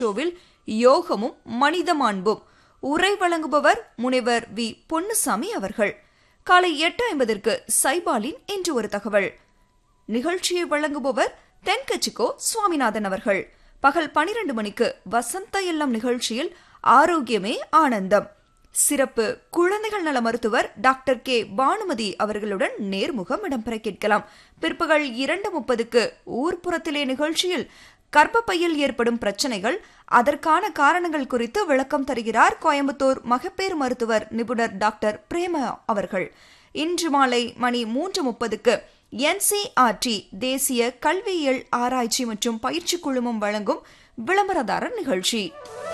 ஷோவில் யோகமும் மனித மாண்பும் உரை வழங்குபவர் முனைவர் வி பொன்னுசாமி அவர்கள் காலை எட்டு ஐம்பதற்கு சைபாலின் இன்று ஒரு தகவல் நிகழ்ச்சியை வழங்குபவர் தென்கட்சிக்கோ சுவாமிநாதன் அவர்கள் பகல் பனிரெண்டு மணிக்கு வசந்த இல்லம் நிகழ்ச்சியில் ஆரோக்கியமே ஆனந்தம் சிறப்பு குழந்தைகள் நல மருத்துவர் டாக்டர் கே பானுமதி அவர்களுடன் நேர்முகம் இடம்பெற கேட்கலாம் பிற்பகல் இரண்டு முப்பதுக்கு ஊர்ப்புறத்திலே நிகழ்ச்சியில் கர்ப்பப்பையில் ஏற்படும் பிரச்சனைகள் அதற்கான காரணங்கள் குறித்து விளக்கம் தருகிறார் கோயம்புத்தூர் மகப்பேறு மருத்துவர் நிபுணர் டாக்டர் பிரேம அவர்கள் இன்று மாலை மணி மூன்று முப்பதுக்கு என்சிஆர்டி தேசிய கல்வியியல் ஆராய்ச்சி மற்றும் பயிற்சி குழுமம் வழங்கும் விளம்பரதாரர் நிகழ்ச்சி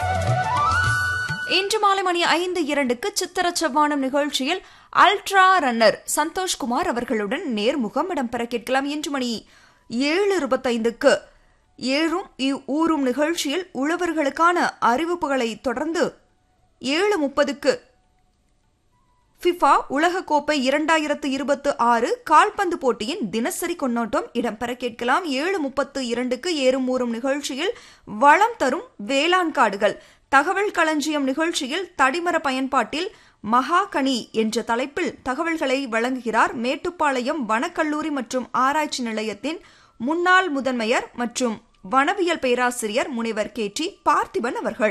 இன்று மாலை மணி ஐந்து இரண்டுக்கு சித்திர செவ்வானம் நிகழ்ச்சியில் அல்ட்ரா ரன்னர் சந்தோஷ்குமார் அவர்களுடன் நேர்முகம் இடம்பெற கேட்கலாம் இன்று மணி ஏழு இருபத்தைந்துக்கு ஏழும் ஊரும் நிகழ்ச்சியில் உழவர்களுக்கான அறிவிப்புகளை தொடர்ந்து ஏழு முப்பதுக்கு ஃபிஃபா உலகக்கோப்பை இரண்டாயிரத்து இருபத்து ஆறு கால்பந்து போட்டியின் தினசரி கொண்டாட்டம் இடம்பெற கேட்கலாம் ஏழு முப்பத்து இரண்டுக்கு ஏறும் ஊறும் நிகழ்ச்சியில் வளம் தரும் வேளாண் காடுகள் தகவல் களஞ்சியம் நிகழ்ச்சியில் தடிமர பயன்பாட்டில் மகாகனி என்ற தலைப்பில் தகவல்களை வழங்குகிறார் மேட்டுப்பாளையம் வனக்கல்லூரி மற்றும் ஆராய்ச்சி நிலையத்தின் முன்னாள் முதன்மையர் மற்றும் வனவியல் பேராசிரியர் முனைவர் கே டி பார்த்திபன் அவர்கள்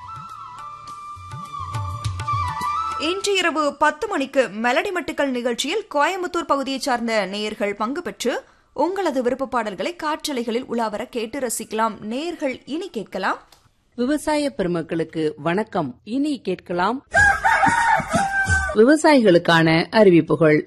இன்று இரவு பத்து மணிக்கு மெலடி மட்டுக்கள் நிகழ்ச்சியில் கோயம்புத்தூர் பகுதியைச் சார்ந்த நேயர்கள் பங்கு பெற்று உங்களது விருப்ப பாடல்களை காற்றலைகளில் உலாவர கேட்டு ரசிக்கலாம் நேயர்கள் இனி கேட்கலாம் விவசாய பெருமக்களுக்கு வணக்கம் இனி கேட்கலாம் விவசாயிகளுக்கான அறிவிப்புகள்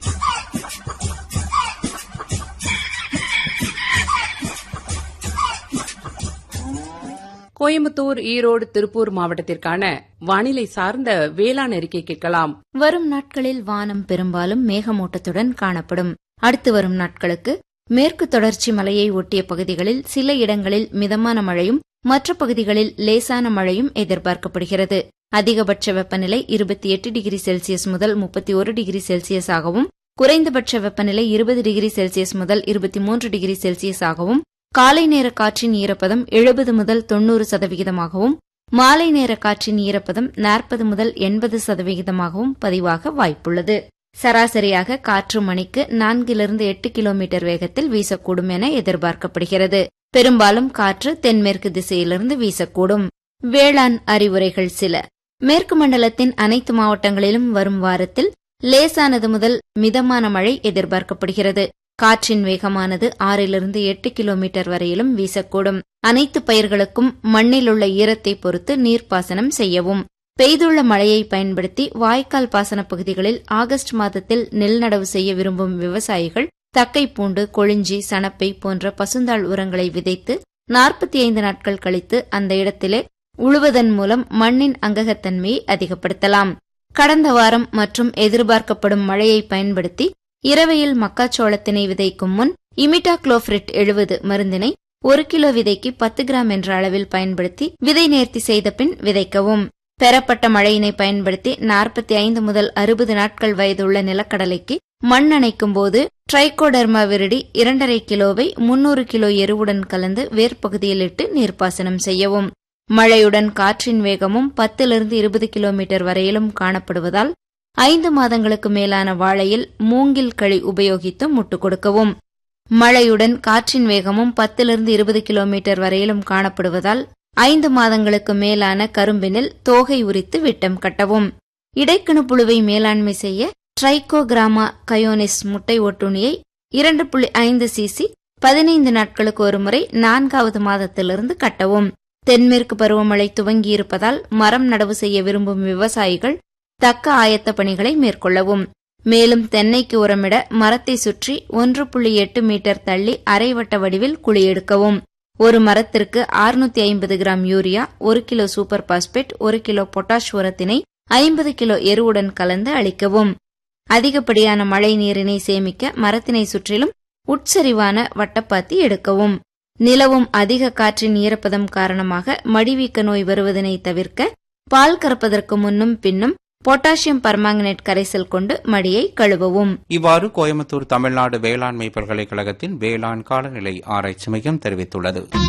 கோயம்புத்தூர் ஈரோடு திருப்பூர் மாவட்டத்திற்கான வானிலை சார்ந்த வேளாண் அறிக்கை கேட்கலாம் வரும் நாட்களில் வானம் பெரும்பாலும் மேகமூட்டத்துடன் காணப்படும் அடுத்து வரும் நாட்களுக்கு மேற்கு தொடர்ச்சி மலையை ஒட்டிய பகுதிகளில் சில இடங்களில் மிதமான மழையும் மற்ற பகுதிகளில் லேசான மழையும் எதிர்பார்க்கப்படுகிறது அதிகபட்ச வெப்பநிலை இருபத்தி எட்டு டிகிரி செல்சியஸ் முதல் முப்பத்தி ஒரு டிகிரி செல்சியஸ் ஆகவும் குறைந்தபட்ச வெப்பநிலை இருபது டிகிரி செல்சியஸ் முதல் இருபத்தி மூன்று டிகிரி செல்சியஸ் ஆகவும் காலை நேர காற்றின் ஈரப்பதம் எழுபது முதல் தொன்னூறு சதவிகிதமாகவும் மாலை நேர காற்றின் ஈரப்பதம் நாற்பது முதல் எண்பது சதவிகிதமாகவும் பதிவாக வாய்ப்புள்ளது சராசரியாக காற்று மணிக்கு நான்கிலிருந்து எட்டு கிலோமீட்டர் வேகத்தில் வீசக்கூடும் என எதிர்பார்க்கப்படுகிறது பெரும்பாலும் காற்று தென்மேற்கு திசையிலிருந்து வீசக்கூடும் வேளாண் அறிவுரைகள் சில மேற்கு மண்டலத்தின் அனைத்து மாவட்டங்களிலும் வரும் வாரத்தில் லேசானது முதல் மிதமான மழை எதிர்பார்க்கப்படுகிறது காற்றின் வேகமானது ஆறிலிருந்து எட்டு கிலோமீட்டர் வரையிலும் வீசக்கூடும் அனைத்து பயிர்களுக்கும் மண்ணில் உள்ள ஈரத்தை பொறுத்து நீர்ப்பாசனம் செய்யவும் பெய்துள்ள மழையை பயன்படுத்தி வாய்க்கால் பாசன பகுதிகளில் ஆகஸ்ட் மாதத்தில் நெல் நடவு செய்ய விரும்பும் விவசாயிகள் தக்கை பூண்டு கொழிஞ்சி சணப்பை போன்ற பசுந்தாள் உரங்களை விதைத்து நாற்பத்தி ஐந்து நாட்கள் கழித்து அந்த இடத்திலே உழுவதன் மூலம் மண்ணின் அங்ககத்தன்மையை அதிகப்படுத்தலாம் கடந்த வாரம் மற்றும் எதிர்பார்க்கப்படும் மழையை பயன்படுத்தி இரவையில் மக்காச்சோளத்தினை விதைக்கும் முன் இமிட்டா குளோஃபிரிட் எழுபது மருந்தினை ஒரு கிலோ விதைக்கு பத்து கிராம் என்ற அளவில் பயன்படுத்தி விதை நேர்த்தி செய்த பின் விதைக்கவும் பெறப்பட்ட மழையினை பயன்படுத்தி நாற்பத்தி ஐந்து முதல் அறுபது நாட்கள் வயதுள்ள நிலக்கடலைக்கு மண் அணைக்கும் போது ட்ரைகோடர்மா விரிடி இரண்டரை கிலோவை முன்னூறு கிலோ எருவுடன் கலந்து வேர்ப்பகுதியில் இட்டு நீர்ப்பாசனம் செய்யவும் மழையுடன் காற்றின் வேகமும் பத்திலிருந்து இருபது கிலோமீட்டர் வரையிலும் காணப்படுவதால் ஐந்து மாதங்களுக்கு மேலான வாழையில் மூங்கில் களி உபயோகித்து முட்டு கொடுக்கவும் மழையுடன் காற்றின் வேகமும் பத்திலிருந்து இருபது கிலோமீட்டர் வரையிலும் காணப்படுவதால் ஐந்து மாதங்களுக்கு மேலான கரும்பினில் தோகை உரித்து விட்டம் கட்டவும் இடைக்கணு புழுவை மேலாண்மை செய்ய ட்ரைகோகிராமா கயோனிஸ் முட்டை ஒட்டுணியை இரண்டு புள்ளி ஐந்து சிசி பதினைந்து நாட்களுக்கு ஒருமுறை நான்காவது மாதத்திலிருந்து கட்டவும் தென்மேற்கு பருவமழை துவங்கியிருப்பதால் மரம் நடவு செய்ய விரும்பும் விவசாயிகள் தக்க ஆயத்த பணிகளை மேற்கொள்ளவும் மேலும் தென்னைக்கு உரமிட மரத்தை சுற்றி ஒன்று புள்ளி எட்டு மீட்டர் தள்ளி அரைவட்ட வடிவில் குழி எடுக்கவும் ஒரு மரத்திற்கு அறுநூத்தி ஐம்பது கிராம் யூரியா ஒரு கிலோ சூப்பர் பாஸ்பேட் ஒரு கிலோ பொட்டாஷ் உரத்தினை ஐம்பது கிலோ எருவுடன் கலந்து அளிக்கவும் அதிகப்படியான மழை நீரினை சேமிக்க மரத்தினை சுற்றிலும் உட்சரிவான வட்டப்பாத்தி எடுக்கவும் நிலவும் அதிக காற்றின் ஈரப்பதம் காரணமாக மடிவீக்க நோய் வருவதனை தவிர்க்க பால் கறப்பதற்கு முன்னும் பின்னும் பொட்டாசியம் பர்மாங்கனேட் கரைசல் கொண்டு மடியை கழுவவும் இவ்வாறு கோயம்புத்தூர் தமிழ்நாடு வேளாண்மை பல்கலைக்கழகத்தின் வேளாண் காலநிலை ஆராய்ச்சி மையம் தெரிவித்துள்ளது